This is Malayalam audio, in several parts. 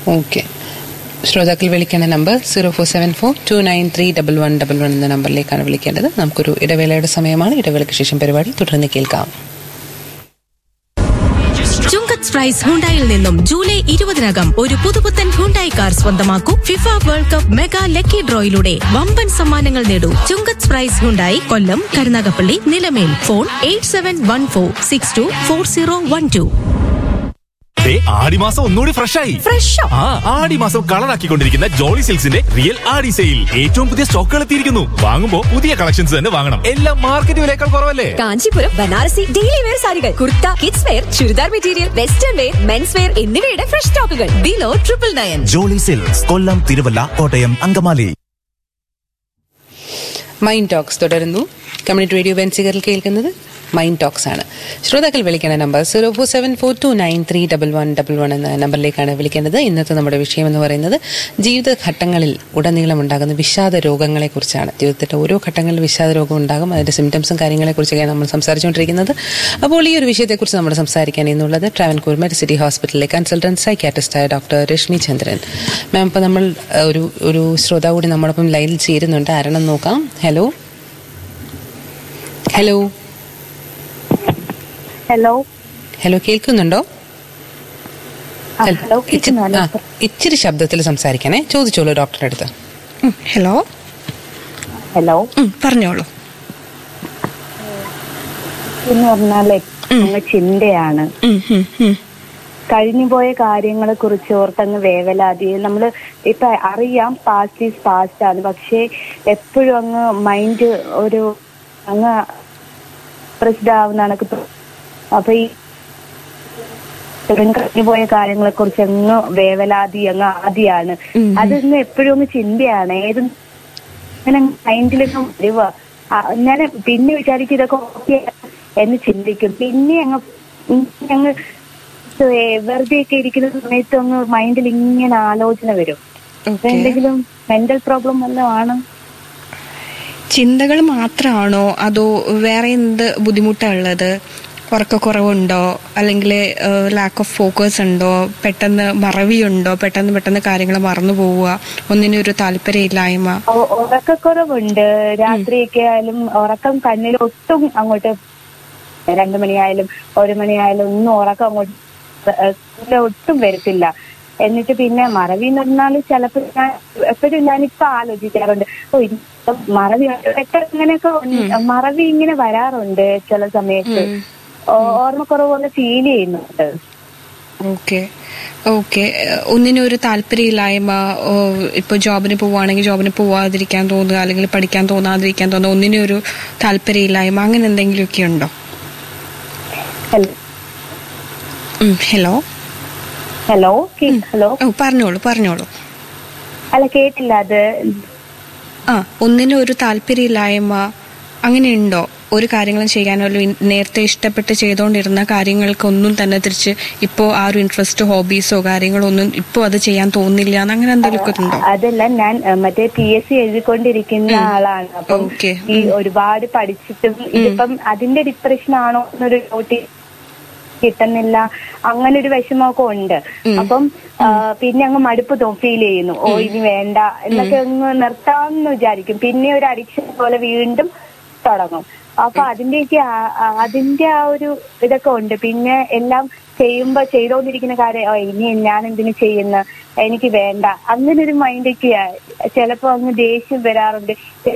ഓക്കെ ശ്രോതാക്കൾ വിളിക്കേണ്ട number zero four seven four two nine three double one double one എന്ന നമ്പറിലേക്കാണ് വിളിക്കേണ്ടത് നമുക്കൊരു ഇടവേളയുടെ സമയമാണ് ഇടവേളയ്ക്ക് ശേഷം പരിപാടി തുടർന്ന് കേൾക്കാം ചുങ്കത്ത് പ്രൈസ് ഹുണ്ടായിൽ നിന്നും ജൂലൈ ഇരുപതിനകം ഒരു പുതുപുത്തൻ ഹുണ്ടായി കാർ സ്വന്തമാക്കൂ FIFA World Cup mega lucky ഡ്രോയിലൂടെ വമ്പൻ സമ്മാനങ്ങൾ നേടൂ Chungath price Hyundai Kollam Karunagappally Nilamel phone eight seven one four six two four zero one two ദേ, ആടിമാസം ഒന്നുകൂടി ഫ്രഷ് ആയി ഫ്രഷോ ആ ആടിമാസം കളറാക്കിക്കൊണ്ടിരിക്കുന്ന ജോളി സിൽക്സിന്റെ റിയൽ ആടി സെയിൽ ഏറ്റവും പുതിയ സ്റ്റോക്കുകൾ എത്തിയിരിക്കുന്നു വാങ്ങുമ്പോ പുതിയ കളക്ഷൻസ് തന്നെ വാങ്ങണം എല്ലാം മാർക്കറ്റ് വിലയേക്കാൾ കുറവല്ലേ കാഞ്ചീപുരം ബനാറസി ഡെയിലി വെയർ സാരികൾ kurta kids wear churidar material western wear men's wear എന്നിവയുടെ ഫ്രഷ് സ്റ്റോക്കുകൾ below triple nine Jolly silks Kollam Thiruvalla Kottayam Angamaly mind talks തുടരുന്നു കമ്മ്യൂണിറ്റി റേഡിയോ ബെൻസികരിൽ കേൾക്കുന്നത് മൈൻഡ് ടോക്സ് ആണ് ശ്രോതാക്കൾ വിളിക്കേണ്ട number zero four seven four two nine three double one double one എന്ന നമ്പറിലേക്കാണ് വിളിക്കേണ്ടത് ഇന്നത്തെ നമ്മുടെ വിഷയം എന്ന് പറയുന്നത് ജീവിതഘട്ടങ്ങളിൽ ഉടനീളം ഉണ്ടാകുന്ന വിഷാദ രോഗങ്ങളെക്കുറിച്ചാണ് ജീവിതത്തിന്റെ ഓരോ ഘട്ടങ്ങളിൽ വിഷാദ രോഗം ഉണ്ടാകും അതിന്റെ സിംറ്റംസും കാര്യങ്ങളെക്കുറിച്ചൊക്കെയാണ് നമ്മൾ സംസാരിച്ചുകൊണ്ടിരിക്കുന്നത് അപ്പോൾ ഈ ഒരു വിഷയത്തെക്കുറിച്ച് നമ്മൾ സംസാരിക്കാൻ എന്നുള്ളത് ട്രാവൻകൂർ മെഡിസിറ്റി ഹോസ്പിറ്റലിലെ കൺസൾട്ടന്റ് സൈക്കാട്രിസ്റ്റായ ഡോക്ടർ രശ്മി ചന്ദ്രൻ മാം ഇപ്പോൾ നമ്മൾ അഹ്, ഒരു ഒരു ശ്രോതാവ് കൂടി നമ്മളൊപ്പം ലൈനിൽ ചേരുന്നുണ്ട് ആരെണ്ണം നോക്കാം ഹലോ ഹലോ ഹലോ ഹലോ കേൾക്കുന്നുണ്ടോ ആ, ഹലോ ഇച്ചി- കേൾക്കുന്നുണ്ടോ? ആ, ഇച്ചിരി ശബ്ദത്തിൽ സംസാരിക്കണേ ചോദിച്ചോളൂ ഡോക്ടറുടെ അടുത്ത് ഹലോ ഹലോ ഉം, പറഞ്ഞോളൂ എന്ന് പറഞ്ഞാല് അങ്ങ് ചിന്തയാണ് ഉം, ഉം, ഉം. കഴിഞ്ഞുപോയ കാര്യങ്ങളെ കുറിച്ച് ഓർത്തങ്ങ് വേവലാതി നമ്മള് ഇപ്പൊ അറിയാം പാസ്റ്റ് ഈസ് പാസ്റ്റ് ആണ് പക്ഷെ എപ്പോഴും അങ്ങ് മൈൻഡ് ഒരു അങ്ങ് പ്രസിദ്ധ ആവുന്ന കണക്ക് തോ- അപ്പൊ ഈ ഇത്രയും കഴിഞ്ഞുപോയ കാര്യങ്ങളെ കുറിച്ച് അങ്ങ് വേവലാതി അങ്ങ് ആദിയാണ് അതൊന്ന് എപ്പോഴും അങ്ങ് ചിന്തയാണ് ഏത് ഇങ്ങനെ മൈൻഡിലൊക്കെ വരുക ഞാൻ പിന്നെ വിചാരിക്കും ഇതൊക്കെ ഓക്കെ എന്ന് ചിന്തിക്കും പിന്നെ അങ്ങ് ഇങ്ങനെ അങ്ങ് വെറുതെ ഒക്കെ ഇരിക്കുന്ന സമയത്ത് അങ്ങ് മൈൻഡിൽ ഇങ്ങനെ ആലോചന വരും ഓക്കേ. എന്തെങ്കിലും മെന്റൽ പ്രോബ്ലം വല്ലതും ആണ് ചിന്തകൾ മാത്രമാണോ അതോ വേറെ എന്ത് ബുദ്ധിമുട്ടാ ഉള്ളത് ഉറക്കക്കുറവുണ്ടോ അല്ലെങ്കിൽ ലാക്ക് ഓഫ് ഫോക്കസ് ഉണ്ടോ പെട്ടെന്ന് മറവിയുണ്ടോ പെട്ടെന്ന് പെട്ടെന്ന് കാര്യങ്ങൾ മറന്നു പോവുക ഒന്നിനും ഒരു താല്പര്യമില്ലായ്മ ഒ- ഉറക്കക്കുറവുണ്ട് രാത്രിയൊക്കെ ആയാലും ഉറക്കം കണ്ണിൽ ഒട്ടും അങ്ങോട്ട് രണ്ടു മണിയായാലും ഒരു മണിയായാലും ഒന്നും ഉറക്കം അങ്ങോട്ട് ഏഹ് കണ്ണില് ഒട്ടും വരത്തില്ല എന്നിട്ട് പിന്നെ മറവി എന്ന് പറഞ്ഞാൽ ചിലപ്പോൾ ഞാൻ എപ്പോഴും ഞാനിപ്പോ ആലോചിക്കാറുണ്ട് ഓ ഇനി മറവി പെട്ടെന്ന് ഇങ്ങനെയൊക്കെ ഉണ്ട്. മറവി ഇങ്ങനെ വരാറുണ്ട് ചില സമയത്ത് ഓ- ഓർമ്മക്കുറവ് പോലെ ഫീൽ ചെയ്യുന്നുണ്ട് ഓക്കെ ഓക്കെ ഒന്നിനും ഒരു താല്പര്യമില്ലായ്മ ഓ, ഇപ്പൊ ജോബിന് പോവുകയാണെങ്കിൽ ജോബിന് പോവാതിരിക്കാൻ തോന്നുക അല്ലെങ്കിൽ പഠിക്കാൻ തോന്നാതിരിക്കാൻ തോന്നുക ഒന്നിനും ഒരു താല്പര്യമില്ലായ്മ അങ്ങനെ എന്തെങ്കിലുമൊക്കെ ഉണ്ടോ ഹലോ ഉം, ഹലോ ഹലോ കേ- ഹലോ ഓ പറഞ്ഞോളൂ പറഞ്ഞോളൂ അല്ല കേട്ടില്ല അത് ആ ഒന്നിനും ഒരു താല്പര്യമില്ലായ്മ അങ്ങനെയുണ്ടോ ഒരു കാര്യങ്ങളും ചെയ്യാനോ അല്ലെങ്കിൽ നേരത്തെ ഇഷ്ടപ്പെട്ട് ചെയ്തുകൊണ്ടിരുന്ന കാര്യങ്ങൾക്കൊന്നും തന്നെ തിരിച്ച് ഇപ്പോൾ ആ ഒരു ഇൻട്രസ്റ്റ് ഹോബീസോ കാര്യങ്ങളോ ഒന്നും ഇപ്പോൾ അത് ചെയ്യാൻ തോന്നില്ല എന്ന് അങ്ങനെ എന്തെങ്കിലുമൊക്കെ ഉണ്ടോ അതല്ല ഞാൻ അഹ്, മറ്റേ പി എസ് സി എഴുതിക്കൊണ്ടിരിക്കുന്ന ആളാണ് അപ്പം ഓക്കേ. ഈ ഒരുപാട് പഠിച്ചിട്ടും ഇതിപ്പം അതിന്റെ ഡിപ്രഷൻ ആണോ എന്നൊരു ഡൗട്ട് കിട്ടുന്നില്ല അങ്ങനെ ഒരു വിഷമമൊക്കെ ഉണ്ട് അപ്പം ആ, പിന്നെ അങ്ങ് മടുപ്പ് ഫീൽ ചെയ്യുന്നു ഓ ഇനി വേണ്ട എന്നൊക്കെ അങ്ങ് നിർത്താമെന്ന് വിചാരിക്കും പിന്നെ ഒരു അഡിക്ഷൻ പോലെ വീണ്ടും തുടങ്ങും അപ്പൊ അതിന്റെയൊക്കെ ആ- ആ- അതിന്റെ ആ ഒരു ഇതൊക്കെ ഉണ്ട് പിന്നെ എല്ലാം ചെയ്യുമ്പോ ചെയ്തോണ്ടിരിക്കുന്ന കാര്യം "ഓ, ഇനി ഞാൻ എന്തിനു ചെയ്യുന്ന എനിക്ക് വേണ്ട അങ്ങനെ ഒരു മൈൻഡൊക്കെ ചിലപ്പോ അങ്ങ് ദേഷ്യം വരാറുണ്ട്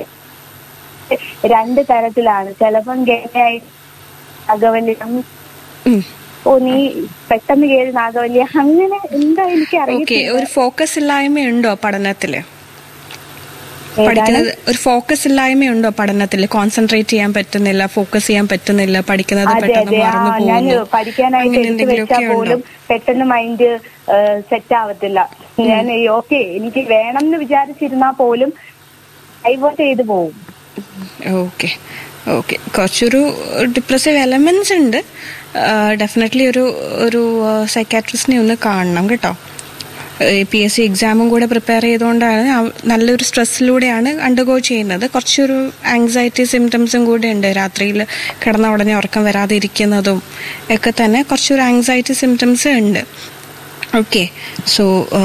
രണ്ട് തരത്തിലാണ് ചിലപ്പം ഗംഗയായി അകവല്യം ഉം. ഓ നീ പെട്ടെന്ന് കേറി നാഗവല്യ അങ്ങനെ എന്താ എനിക്ക് ഓക്കെ അറിയില്ല ഒരു ഫോക്കസ് ഇല്ലായ്മയുണ്ടോ പഠനത്തില് ഏതാണ്? പഠിക്കുന്നത് ഒരു ഫോക്കസ് ഇല്ലായ്മയുണ്ടോ പഠനത്തിൽ കോൺസെൻട്രേറ്റ് ചെയ്യാൻ പറ്റുന്നില്ല ഫോക്കസ് ചെയ്യാൻ പറ്റുന്നില്ല പഠിക്കുന്നത് അതെ പെട്ടെന്ന് അതെ ആ മറന്നു ഞാൻ പോകുന്നു പഠിക്കാനായിട്ട് അങ്ങനെ എടുത്തു എന്തെങ്കിലുമൊക്കെ വെച്ചാൽ ഉണ്ടോ പോലും പെട്ടെന്ന് മൈൻഡ് സെറ്റ് ആവത്തില്ല ഞാൻ ഓക്കെ എനിക്ക് വേണം എന്ന് വിചാരിച്ചിരുന്നാ പോലും ഡൈവേർട്ട് ചെയ്തു പോകും ഓക്കെ ഓക്കെ കുറച്ചൊരു ഡിപ്രസീവ് എലമെന്റ്സ് ഉണ്ട് ഡെഫിനറ്റ്ലി ഒരു ഒരു സൈക്കാട്രിസ്റ്റിനെ ഒന്ന് കാണണം കേട്ടോ പി എസ് സി എക്സാമും കൂടെ പ്രിപ്പയർ ചെയ്തുകൊണ്ടാണ് അവ- നല്ലൊരു സ്ട്രെസ്സിലൂടെയാണ് അണ്ടർഗോ ചെയ്യുന്നത് കുറച്ചൊരു ആങ്സൈറ്റി സിംറ്റംസും കൂടെ ഉണ്ട് രാത്രിയിൽ കിടന്ന ഉടനെ ഉറക്കം വരാതെ ഇരിക്കുന്നതും ഒക്കെ തന്നെ കുറച്ചൊരു ആങ്സൈറ്റി സിംറ്റംസ് ഉണ്ട് ഓക്കെ സോ